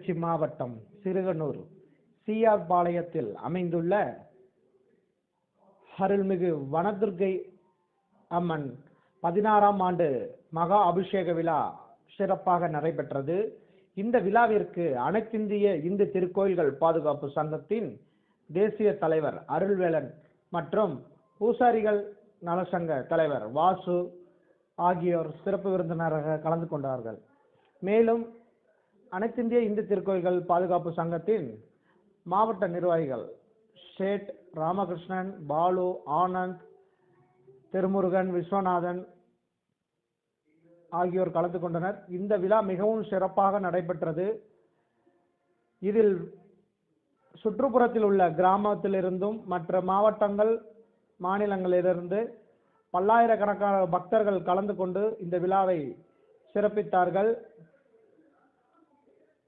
திருச்சி மாவட்டம் சிறுகனூர் சிஆர் பாளையத்தில் அமைந்துள்ள அருள்மிகு வனதுர்க்கை அம்மன் பதினாறாம் ஆண்டு மகா அபிஷேக விழா சிறப்பாக நடைபெற்றது இந்த விழாவிற்கு அனைத்திந்திய இந்து திருக்கோயில்கள் பாதுகாப்பு சங்கத்தின் தேசிய தலைவர் அருள்வேலன் மற்றும் பூசாரிகள் நலசங்க தலைவர் வாசு ஆகியோர் சிறப்பு விருந்தினராக கலந்து கொண்டார்கள் மேலும் அனைத்திந்திய இந்து திருக்கோயில்கள் பாதுகாப்பு சங்கத்தின் மாவட்ட நிர்வாகிகள் ஷேட் ராமகிருஷ்ணன் பாலு ஆனந்த் திருமுருகன் விஸ்வநாதன் ஆகியோர் கலந்து கொண்டனர் இந்த விழா மிகவும் சிறப்பாக நடைபெற்றது இதில் சுற்றுப்புறத்தில் உள்ள கிராமத்திலிருந்தும் மற்ற மாவட்டங்கள் மாநிலங்களிலிருந்து பல்லாயிரக்கணக்கான பக்தர்கள் கலந்து கொண்டு இந்த விழாவை சிறப்பித்தார்கள்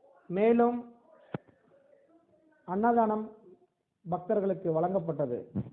மேலும் அன்னதானம் பக்தர்களுக்கு வழங்கப்பட்டது